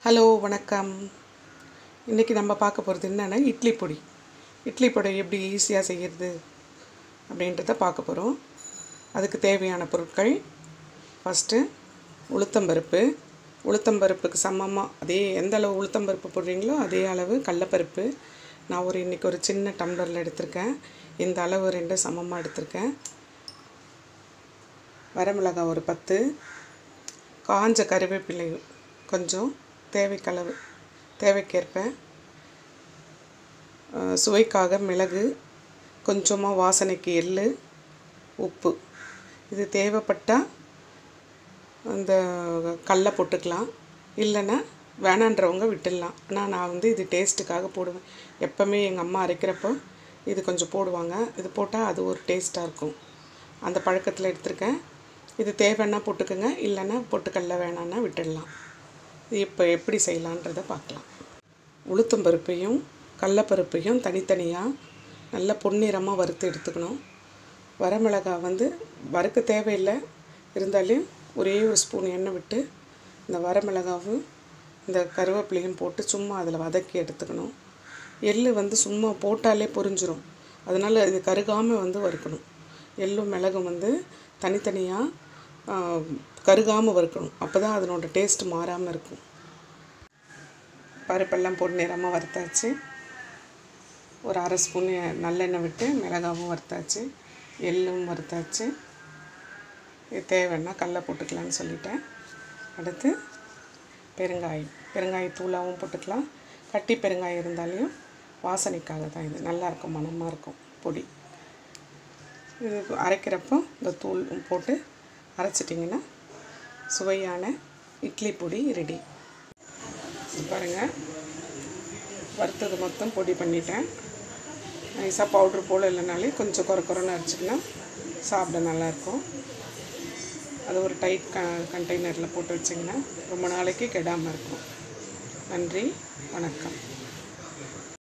hello வணக்கம் இன்றைக்கி நம்ம பார்க்க போகிறது என்னென்னா இட்லி பொடி இட்லி பொடி எப்படி ஈஸியாக செய்கிறது அப்படின்றத பார்க்க போகிறோம் அதுக்கு தேவையான பொருட்கள் ஃபஸ்ட்டு உளுத்தம்பருப்பு உளுத்தம்பருப்புக்கு சமமாக அதே எந்த அளவு உளுத்தம்பருப்பு போடுறீங்களோ அதே அளவு கடலப்பருப்பு நான் ஒரு இன்றைக்கி ஒரு சின்ன டம்ளரில் எடுத்திருக்கேன் இந்த அளவு ரெண்டு சமமாக எடுத்திருக்கேன் வரமிளகாய் ஒரு பத்து காஞ்ச கருவேப்பிலை கொஞ்சம் தேவைக்களவு தேவைக்கேற்ப அஹ், சுவைக்காக மிளகு கொஞ்சமாக வாசனைக்கு எள்ளு உப்பு இது தேவைப்பட்டால் அந்த கடல போட்டுக்கலாம் இல்லைன்னா வேணான்றவங்க விட்டுடலாம் ஆனால் நான் வந்து இது டேஸ்ட்டுக்காக போடுவேன் எப்போவுமே எங்கள் அம்மா அரைக்கிறப்போ இது கொஞ்சம் போடுவாங்க இது போட்டால் அது ஒரு டேஸ்ட்டாக இருக்கும் அந்த பழக்கத்தில் எடுத்திருக்கேன் இது தேவைன்னா போட்டுக்கோங்க இல்லைன்னா பொட்டுக்கடல வேணான்னா விட்டுடலாம் இது இப்போ எப்படி செய்யலான்றதை பார்க்கலாம் உளுத்தம்பருப்பையும் கடலப்பருப்பையும் தனித்தனியாக நல்ல பொன்னிறமாக வறுத்து எடுத்துக்கணும் வரமிளகாய் வந்து வறுக்க தேவையில்லை இருந்தாலும் ஒரே ஒரு ஸ்பூன் எண்ணெய் விட்டு இந்த வரமிளகாவும் இந்த கருவேப்பிலையும் போட்டு சும்மா அதில் வதக்கி எடுத்துக்கணும் எள்ளு வந்து சும்மா போட்டாலே பொரிஞ்சிரும் அதனால் இது கருகாமல் வந்து வறுக்கணும் எள்ளும் மிளகும் வந்து தனித்தனியாக கருகாமல் வறுக்கணும் அப்போ தான் அதனோட டேஸ்ட் மாறாமல் இருக்கும் பருப்பெல்லாம் போட்டு நிறமாக வறுத்தாச்சு ஒரு அரை ஸ்பூன் நல்லெண்ணெய் விட்டு மிளகாவும் வறுத்தாச்சு எள்ளும் வறுத்தாச்சு இது தேவைன்னா கடல போட்டுக்கலான்னு சொல்லிட்டேன் அடுத்து பெருங்காயம் பெருங்காயத்தூளாகவும் போட்டுக்கலாம் கட்டி பெருங்காயம் இருந்தாலையும் வாசனைக்காக தான் இது நல்லா இருக்கும் மணமாக இருக்கும் பொடி இது அரைக்கிறப்போ இந்த தூள் போட்டு அரைச்சிட்டிங்கன்னா சுவையான இட்லி பொடி ரெடி பாருங்கள் வறுத்தது மொத்தம் பொடி பண்ணிட்டேன் நைஸாக பவுட்ரு போல் இல்லைனாலே கொஞ்சம் குறை குறைன்னு அரைச்சிங்கன்னா சாப்பிட நல்லாயிருக்கும் அது ஒரு டைட் க கண்டெய்னரில் போட்டு வச்சிங்கன்னா ரொம்ப நாளைக்கு கெடாமல் இருக்கும் நன்றி வணக்கம்